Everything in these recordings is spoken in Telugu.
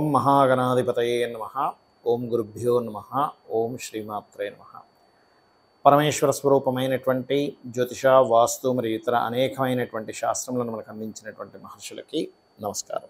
ఓం మహాగణాధిపతయే నమ ఓం గురుభ్యో నమ ఓం శ్రీమాత్రే నమ పరమేశ్వర స్వరూపమైనటువంటి జ్యోతిష వాస్తు మరియు ఇతర అనేకమైనటువంటి శాస్త్రములను మనకు అందించినటువంటి మహర్షులకి నమస్కారం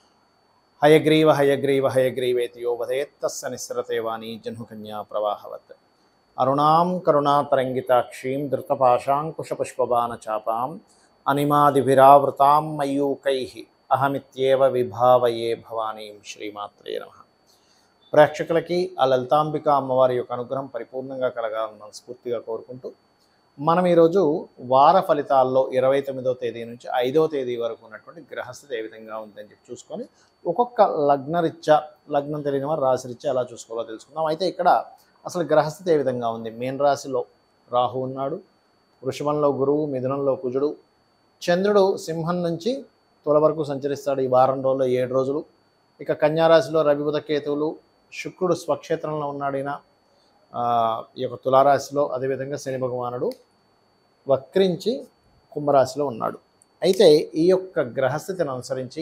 హయగ్రీవ హయగ్రీవ హయగ్రీవేతి యో వదేత్తస్స నిస్సరతే వాణి జహ్నుకన్యా ప్రవాహవత్ అరుణాం కరుణాతరంగితాక్షీం ధృతపాశాంకుశపుష్పబాణ చాపాం అనిమాదిభిరావృతాం మయూకై అహమిత్యేవ విభావయే భవానీం శ్రీమాత్రే నమ ప్రేక్షకులకి ఆ లలితాంబిక అమ్మవారి యొక్క అనుగ్రహం పరిపూర్ణంగా కలగాలని మనస్ఫూర్తిగా కోరుకుంటూ మనం ఈరోజు వార ఫలితాల్లో ఇరవై తొమ్మిదో తేదీ నుంచి ఐదో తేదీ వరకు ఉన్నటువంటి గ్రహస్థితి ఏ విధంగా ఉందని చెప్పి చూసుకొని ఒక్కొక్క లగ్నరీత్యా లగ్నం తెలియని వారు రాశి రీత్యా ఎలా చూసుకోవాలో తెలుసుకుందాం అయితే ఇక్కడ అసలు గ్రహస్థితి ఏ విధంగా ఉంది మీన రాశిలో రాహు ఉన్నాడు వృషభంలో గురువు మిథునంలో కుజుడు చంద్రుడు సింహం నుంచి తుల వరకు సంచరిస్తాడు ఈ వారం రోజుల్లో ఏడు రోజులు ఇక కన్యారాశిలో రవిబుధ కేతువులు శుక్రుడు స్వక్షేత్రంలో ఉన్నాడు ఈయన ఆ, ఈ యొక్క తులారాశిలో అదేవిధంగా శని భగవానుడు వక్రించి కుంభరాశిలో ఉన్నాడు అయితే ఈ యొక్క గ్రహస్థితిని అనుసరించి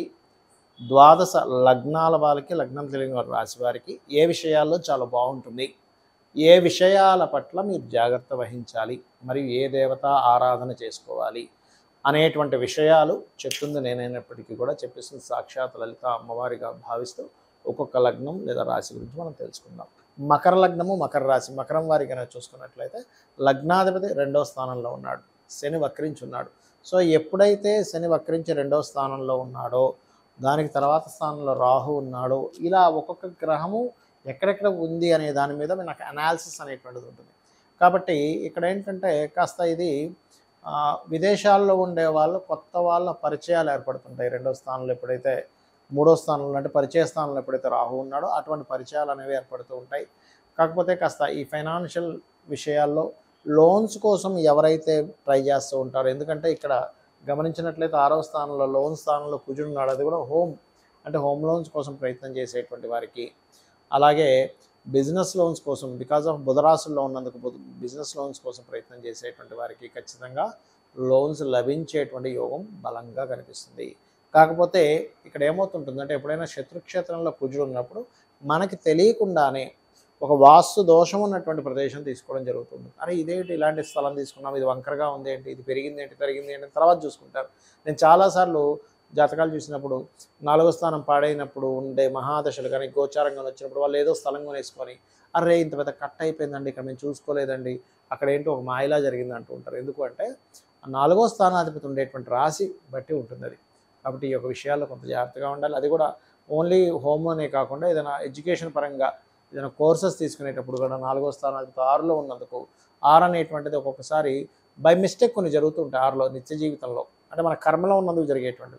ద్వాదశ లగ్నాల వాళ్ళకి లగ్నం తెలియని వారి రాశి వారికి ఏ విషయాల్లో చాలా బాగుంటుంది ఏ విషయాల పట్ల మీరు జాగ్రత్త వహించాలి మరియు ఏ దేవత ఆరాధన చేసుకోవాలి అనేటువంటి విషయాలు చెప్తుంది నేనైనప్పటికీ కూడా చెప్పేస్తుంది సాక్షాత్ లలిత అమ్మవారిగా భావిస్తూ ఒక్కొక్క లగ్నం లేదా రాశి గురించి మనం తెలుసుకుందాం మకర లగ్నము మకర రాశి మకరం వారి కనుక చూసుకున్నట్లయితే లగ్నాధిపతి రెండవ స్థానంలో ఉన్నాడు శని వక్రించి ఉన్నాడు సో ఎప్పుడైతే శని వక్రించి రెండవ స్థానంలో ఉన్నాడో దానికి తర్వాత స్థానంలో రాహు ఉన్నాడు ఇలా ఒక్కొక్క గ్రహము ఎక్కడెక్కడ ఉంది అనే దాని మీద నాకు అనాలిసిస్ అనేటువంటిది ఉంటుంది కాబట్టి ఇక్కడ ఏంటంటే కాస్త ఇది ఆ, విదేశాల్లో ఉండే వాళ్ళు కొత్త వాళ్ళ పరిచయాలు ఏర్పడుతుంటాయి రెండో స్థానంలో ఎప్పుడైతే మూడో స్థానంలో అంటే పరిచయ స్థానంలో ఎప్పుడైతే రాహు ఉన్నాడో అటువంటి పరిచయాలు అనేవి ఏర్పడుతూ ఉంటాయి కాకపోతే కాస్త ఈ ఫైనాన్షియల్ విషయాల్లో లోన్స్ కోసం ఎవరైతే ట్రై చేస్తూ ఉంటారో ఎందుకంటే ఇక్కడ గమనించినట్లయితే ఆరవ స్థానంలో లోన్ స్థానంలో కుజుడు ఉన్నాడు అది కూడా హోమ్ అంటే హోమ్ లోన్స్ కోసం ప్రయత్నం చేసేటువంటి వారికి అలాగే బిజినెస్ లోన్స్ కోసం బికాజ్ ఆఫ్ బుధరాశుల్లో ఉన్నందుకు బిజినెస్ లోన్స్ కోసం ప్రయత్నం చేసేటువంటి వారికి ఖచ్చితంగా లోన్స్ లభించేటువంటి యోగం బలంగా కనిపిస్తుంది కాకపోతే ఇక్కడ ఏమవుతుంటుందంటే ఎప్పుడైనా శత్రుక్షేత్రంలో కుజుడు ఉన్నప్పుడు మనకి తెలియకుండానే ఒక వాస్తు దోషం ఉన్నటువంటి ప్రదేశం తీసుకోవడం జరుగుతుంది అరే ఇదేంటి ఇలాంటి స్థలం తీసుకున్నాం ఇది వంకరగా ఉంది ఏంటి ఇది పెరిగింది ఏంటి తరిగింది ఏంటి అని తర్వాత చూసుకుంటారు నేను చాలాసార్లు జాతకాలు చూసినప్పుడు నాలుగో స్థానం పాడైనప్పుడు ఉండే మహాదశలు కానీ గోచారంగా వచ్చినప్పుడు వాళ్ళు ఏదో స్థలం కొనేసుకొని అరే ఇంత పెద్ద కట్ అయిపోయిందండి ఇక్కడ మేము చూసుకోలేదండి అక్కడ ఏంటో ఒక మాయలా జరిగింది అంటూ ఉంటారు ఎందుకు అంటే ఆ నాలుగో స్థానాధిపతి ఉండేటువంటి రాశి బట్టి ఉంటుంది అది కాబట్టి ఈ యొక్క విషయాల్లో కొంత జాగ్రత్తగా ఉండాలి అది కూడా ఓన్లీ హోమ్ అనే కాకుండా ఏదైనా ఎడ్యుకేషన్ పరంగా ఏదైనా కోర్సెస్ తీసుకునేటప్పుడు కూడా నాలుగో స్థానాధిపతి ఆరులో ఉన్నందుకు ఆరు అనేటువంటిది ఒక్కొక్కసారి బై మిస్టేక్ కొన్ని జరుగుతూ ఉంటాయి ఆరులో నిత్య జీవితంలో అంటే మన కర్మలో ఉన్నందుకు జరిగేటువంటివి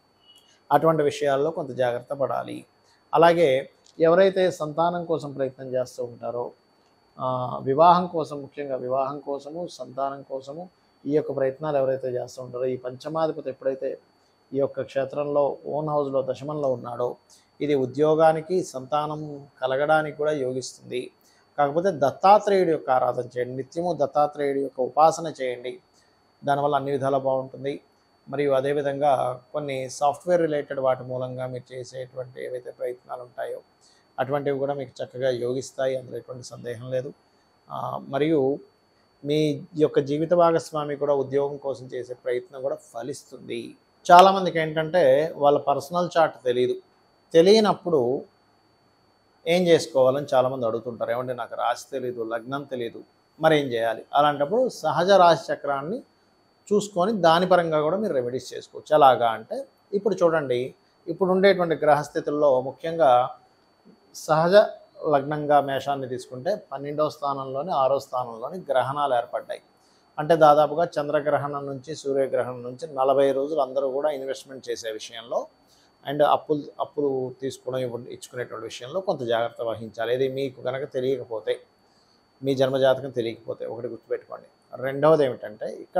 అటువంటి విషయాల్లో కొంత జాగ్రత్త పడాలి అలాగే ఎవరైతే సంతానం కోసం ప్రయత్నం చేస్తూ ఉంటారో ఆ, వివాహం కోసం ముఖ్యంగా వివాహం కోసము సంతానం కోసము ఈ యొక్క ప్రయత్నాలు ఎవరైతే చేస్తూ ఉంటారో ఈ పంచమాధిపతి ఎప్పుడైతే ఈ యొక్క క్షేత్రంలో ఓన్ హౌస్లో దశమంలో ఉన్నాడో ఇది ఉద్యోగానికి సంతానం కలగడానికి కూడా యోగిస్తుంది కాకపోతే దత్తాత్రేయుడి యొక్క ఆరాధన చేయండి నిత్యము దత్తాత్రేయుడి యొక్క ఉపాసన చేయండి దానివల్ల అన్ని విధాలా బాగుంటుంది మరియు అదేవిధంగా కొన్ని సాఫ్ట్వేర్ రిలేటెడ్ వాటి మూలంగా మీరు చేసేటువంటి ఏవైతే ప్రయత్నాలు ఉంటాయో అటువంటివి కూడా మీకు చక్కగా యోగిస్తాయి అందులో ఎటువంటి సందేహం లేదు ఆ, మరియు మీ యొక్క జీవిత భాగస్వామి కూడా ఉద్యోగం కోసం చేసే ప్రయత్నం కూడా ఫలిస్తుంది చాలామందికి ఏంటంటే వాళ్ళ పర్సనల్ చార్ట్ తెలియదు తెలియనప్పుడు ఏం చేసుకోవాలని చాలామంది అడుగుతుంటారు ఏమంటే నాకు రాశి తెలియదు లగ్నం తెలియదు మరి ఏం చేయాలి అలాంటప్పుడు సహజ రాశి చక్రాన్ని చూసుకొని దాని పరంగా కూడా మీరు రెమెడీస్ చేసుకోవచ్చు ఎలాగా అంటే ఇప్పుడు చూడండి ఇప్పుడు ఉండేటువంటి గ్రహస్థితుల్లో ముఖ్యంగా సహజ లగ్నంగా మేషాన్ని తీసుకుంటే పన్నెండవ స్థానంలోని ఆరో స్థానంలోని గ్రహణాలు ఏర్పడ్డాయి అంటే దాదాపుగా చంద్రగ్రహణం నుంచి సూర్యగ్రహణం నుంచి నలభై రోజులు అందరూ కూడా ఇన్వెస్ట్మెంట్ చేసే విషయంలో అండ్ అప్పులు అప్పులు తీసుకోవడం ఇవ్వ- ఇచ్చుకునేటువంటి విషయంలో కొంత జాగ్రత్త వహించాలి ఇది మీకు కనుక తెలియకపోతే మీ జన్మజాతకం తెలియకపోతే ఒకటి గుర్తుపెట్టుకోండి రెండవది ఏమిటంటే ఇక్కడ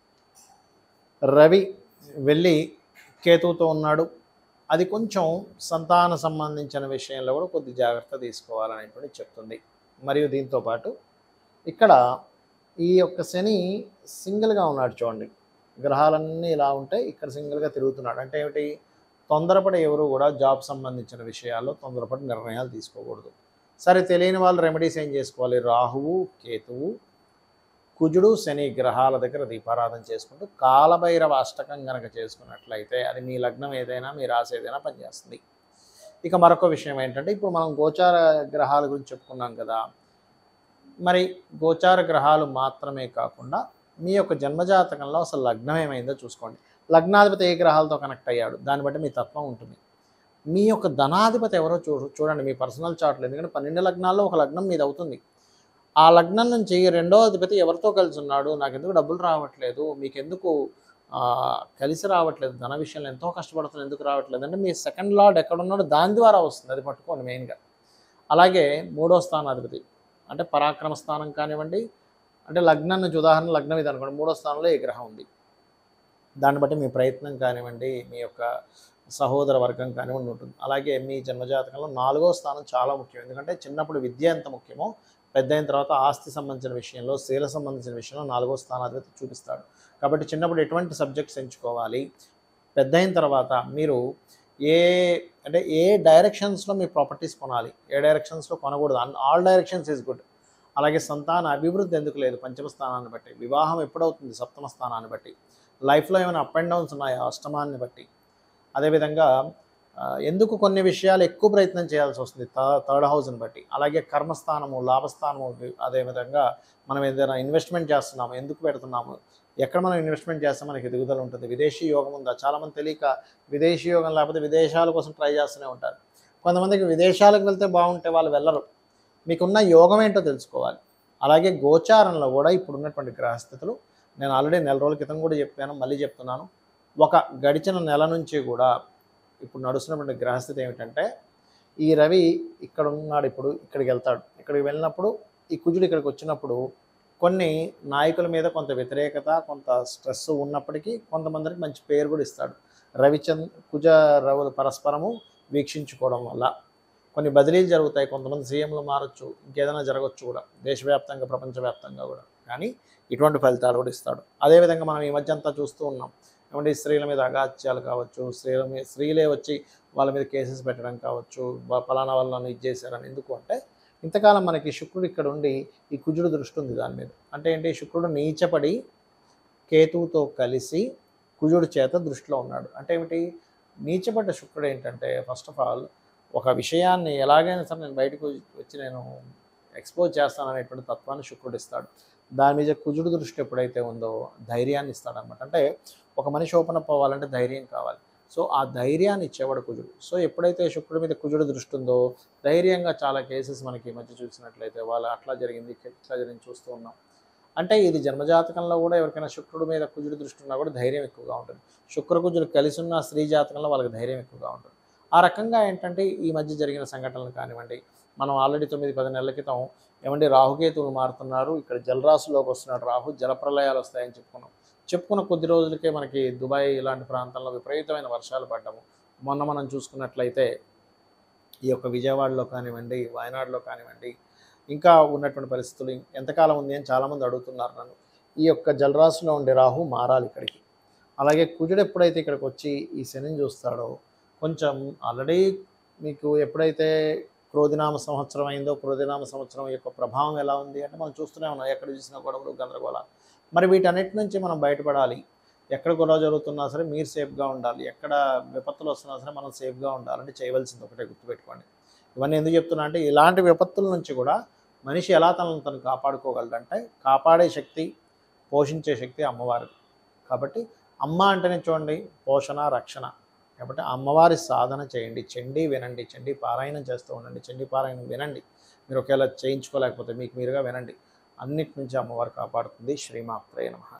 రవి వెళ్ళి కేతువుతో ఉన్నాడు అది కొంచెం సంతాన సంబంధించిన విషయంలో కూడా కొద్ది జాగ్రత్త తీసుకోవాలనేటువంటి చెప్తుంది మరియు దీంతో పాటు ఇక్కడ ఈ యొక్క శని సింగిల్గా ఉన్నాడు చూడండి గ్రహాలన్నీ ఇలా ఉంటే ఇక్కడ సింగిల్గా తిరుగుతున్నాడు అంటే ఏమిటి తొందరపడి ఎవరు కూడా జాబ్ సంబంధించిన విషయాల్లో తొందరపడి నిర్ణయాలు తీసుకోకూడదు సరే తెలియని వాళ్ళు రెమెడీస్ ఏం చేసుకోవాలి రాహువు కేతువు కుజుడు శని గ్రహాల దగ్గర దీపారాధన చేసుకుంటూ కాలభైరవ అష్టకం గనక చేసుకున్నట్లయితే అది మీ లగ్నం ఏదైనా మీ రాశి ఏదైనా పనిచేస్తుంది ఇక మరొక విషయం ఏంటంటే ఇప్పుడు మనం గోచార గ్రహాల గురించి చెప్పుకున్నాం కదా మరి గోచార గ్రహాలు మాత్రమే కాకుండా మీ యొక్క జన్మజాతకంలో అసలు లగ్నం ఏమైందో చూసుకోండి లగ్నాధిపతి ఏ గ్రహాలతో కనెక్ట్ అయ్యాడు దాన్ని బట్టి మీ తత్వం ఉంటుంది మీ యొక్క ధనాధిపతి ఎవరో చూ చూడండి మీ పర్సనల్ చార్ట్లో ఎందుకంటే పన్నెండు లగ్నాల్లో ఒక లగ్నం మీద అవుతుంది ఆ లగ్నం నుంచి రెండో అధిపతి ఎవరితో కలిసి ఉన్నాడు నాకు ఎందుకు డబ్బులు రావట్లేదు మీకు ఎందుకు ఆ, కలిసి రావట్లేదు ధన విషయంలో ఎంతో కష్టపడుతున్నా ఎందుకు రావట్లేదు అంటే మీ సెకండ్ లార్డ్ ఎక్కడ ఉన్నాడో దాని ద్వారా వస్తుంది అది పట్టుకోండి మెయిన్గా అలాగే మూడో స్థానాధిపతి అంటే పరాక్రమ స్థానం కానివ్వండి అంటే లగ్నం నుంచి ఉదాహరణ లగ్నం ఇది అనుకోండి మూడో స్థానంలో ఏ గ్రహం ఉంది దాన్ని బట్టి మీ ప్రయత్నం కానివ్వండి మీ యొక్క సహోదర వర్గం కానివ్వండి ఉంటుంది అలాగే మీ జన్మజాతకంలో నాలుగో స్థానం చాలా ముఖ్యం ఎందుకంటే చిన్నప్పుడు విద్య ఎంత ముఖ్యమో పెద్ద అయిన తర్వాత ఆస్తి సంబంధించిన విషయంలో శీల సంబంధించిన విషయంలో నాలుగో స్థానాధిపతి చూపిస్తాడు కాబట్టి చిన్నప్పుడు ఎటువంటి సబ్జెక్ట్స్ ఎంచుకోవాలి పెద్ద అయిన తర్వాత మీరు ఏ అంటే ఏ డైరెక్షన్స్లో మీ ప్రాపర్టీస్ కొనాలి ఏ డైరెక్షన్స్లో కొనకూడదు ఆల్ డైరెక్షన్స్ ఈజ్ గుడ్ అలాగే సంతాన అభివృద్ధి ఎందుకు లేదు పంచమ స్థానాన్ని బట్టి వివాహం ఎప్పుడవుతుంది సప్తమ స్థానాన్ని బట్టి లైఫ్లో ఏమైనా అప్ అండ్ డౌన్స్ ఉన్నాయా అష్టమాన్ని బట్టి అదేవిధంగా ఆ, ఎందుకు కొన్ని విషయాలు ఎక్కువ ప్రయత్నం చేయాల్సి వస్తుంది థర్డ్ హౌస్ని బట్టి అలాగే కర్మస్థానము లాభస్థానము వి- అదేవిధంగా మనం ఏదైనా ఇన్వెస్ట్మెంట్ చేస్తున్నాము ఎందుకు పెడుతున్నాము ఎక్కడ మనం ఇన్వెస్ట్మెంట్ చేస్తే మనకి ఎదుగుదల ఉంటుంది విదేశీ యోగం ఉందా చాలామంది తెలియక విదేశీ యోగం లేకపోతే విదేశాల కోసం ట్రై చేస్తూనే ఉంటారు కొంతమందికి విదేశాలకు వెళ్తే బాగుంటే వాళ్ళు వెళ్ళరు మీకున్న యోగం ఏంటో తెలుసుకోవాలి అలాగే గోచారంలో కూడా ఇప్పుడు ఉన్నటువంటి గ్రహస్థితులు నేను ఆల్రెడీ నెల రోజుల క్రితం కూడా చెప్పాను మళ్ళీ చెప్తున్నాను ఒక గడిచిన నెల నుంచి కూడా ఇప్పుడు నడుస్తున్నటువంటి గ్రహస్థితి ఏమిటంటే ఈ రవి ఇక్కడ ఉన్నాడు ఇప్పుడు ఇక్కడికి వెళ్తాడు ఇక్కడికి వెళ్ళినప్పుడు ఈ కుజుడు ఇక్కడికి వచ్చినప్పుడు కొన్ని నాయకుల మీద కొంత వ్యతిరేకత కొంత స్ట్రెస్ ఉన్నప్పటికీ కొంతమందికి మంచి పేరు కూడా ఇస్తాడు రవిచంద్ కుజ రవులు పరస్పరము వీక్షించుకోవడం వల్ల కొన్ని బదిలీలు జరుగుతాయి కొంతమంది సీఎంలు మారచ్చు ఇంకేదైనా జరగచ్చు కూడా దేశవ్యాప్తంగా ప్రపంచవ్యాప్తంగా కూడా కానీ ఇటువంటి ఫలితాలు కూడా ఇస్తాడు అదేవిధంగా మనం ఈ మధ్య అంతా చూస్తూ ఉన్నాం ఏమంటే స్త్రీల మీద అగాత్యాలు కావచ్చు స్త్రీల మీద స్త్రీలే వచ్చి వాళ్ళ మీద కేసెస్ పెట్టడం కావచ్చు వా- ఫలానా వాళ్ళు నన్ను ఇది చేశారని ఎందుకు అంటే ఇంతకాలం మనకి శుక్రుడు ఇక్కడ ఉండి ఈ కుజుడు దృష్టి ఉంది దాని మీద అంటే ఏంటి శుక్రుడు నీచపడి కేతువుతో కలిసి కుజుడు చేత దృష్టిలో ఉన్నాడు అంటే ఏమిటి నీచపడ్డ శుక్రుడు ఏంటంటే ఫస్ట్ ఆఫ్ ఆల్ ఒక విషయాన్ని ఎలాగైనా సరే నేను బయటకు వచ్చి నేను ఎక్స్పోజ్ చేస్తాననేటువంటి తత్వాన్ని శుక్రుడు ఇస్తాడు దాని మీద కుజుడు దృష్టి ఎప్పుడైతే ఉందో ధైర్యాన్ని ఇస్తాడనమాట అంటే ఒక మనిషి ఓపెన్ అప్ అవ్వాలంటే ధైర్యం కావాలి సో ఆ ధైర్యాన్ని ఇచ్చేవాడు కుజుడు సో ఎప్పుడైతే శుక్రుడి మీద కుజుడు దృష్టి ఉందో ధైర్యంగా చాలా కేసెస్ మనకి ఈ మధ్య చూసినట్లయితే వాళ్ళు అట్లా జరిగింది ఇట్లా జరిగింది చూస్తూ ఉన్నాం అంటే ఇది జన్మజాతకంలో కూడా ఎవరికైనా శుక్రుడి మీద కుజుడు దృష్టి ఉన్నా కూడా ధైర్యం ఎక్కువగా ఉంటుంది శుక్ర కుజుడు కలిసి ఉన్న స్త్రీ జాతకంలో వాళ్ళకి ధైర్యం ఎక్కువగా ఉంటుంది ఆ రకంగా ఏంటంటే ఈ మధ్య జరిగిన సంఘటనలు కానివ్వండి మనం ఆల్రెడీ తొమ్మిది పది నెలల క్రితం ఏమంటే రాహుకేతువులు మారుతున్నారు ఇక్కడ జలరాశిలోకి వస్తున్నాడు రాహు జలప్రలయాలు వస్తాయని చెప్పుకున్నాం చెప్పుకున్న కొద్ది రోజులకే మనకి దుబాయ్ ఇలాంటి ప్రాంతాల్లో విపరీతమైన వర్షాలు పడ్డము మొన్న మనం చూసుకున్నట్లయితే ఈ యొక్క విజయవాడలో కానివ్వండి వాయనాడులో కానివ్వండి ఇంకా ఉన్నటువంటి పరిస్థితులు ఎంతకాలం ఉంది అని చాలామంది అడుగుతున్నారు నన్ను ఈ యొక్క జలరాశిలో ఉండే రాహు మారాలి ఇక్కడికి అలాగే కుజుడు ఎప్పుడైతే ఇక్కడికి వచ్చి ఈ శనిని చూస్తాడో కొంచెం ఆల్రెడీ మీకు ఎప్పుడైతే క్రోధినామ సంవత్సరం అయిందో క్రోధినామ సంవత్సరం యొక్క ప్రభావం ఎలా ఉంది అంటే మనం చూస్తూనే ఉన్నాం ఎక్కడ చూసినా గొడవలు గందరగోళాలు మరి వీటన్నిటి నుంచి మనం బయటపడాలి ఎక్కడ గొడవ జరుగుతున్నా సరే మీరు సేఫ్గా ఉండాలి ఎక్కడ విపత్తులు వస్తున్నా సరే మనం సేఫ్గా ఉండాలంటే చేయవలసింది ఒకటే గుర్తుపెట్టుకోండి ఇవన్నీ ఎందుకు చెప్తున్నా అంటే ఇలాంటి విపత్తుల నుంచి కూడా మనిషి ఎలా తనను తను కాపాడుకోగలడంటే కాపాడే శక్తి పోషించే శక్తి అమ్మవారి కాబట్టి అమ్మ అంటేనే చూడండి పోషణ రక్షణ కాబట్టి అమ్మవారి సాధన చేయండి చండీ వినండి చండీ పారాయణం చేస్తూ ఉండండి చండీ పారాయణం వినండి మీరు ఒకవేళ చేయించుకోలేకపోతే మీకు మీరుగా వినండి అన్నిటి నుంచి అమ్మవారు కాపాడుతుంది శ్రీమాత్రే నమ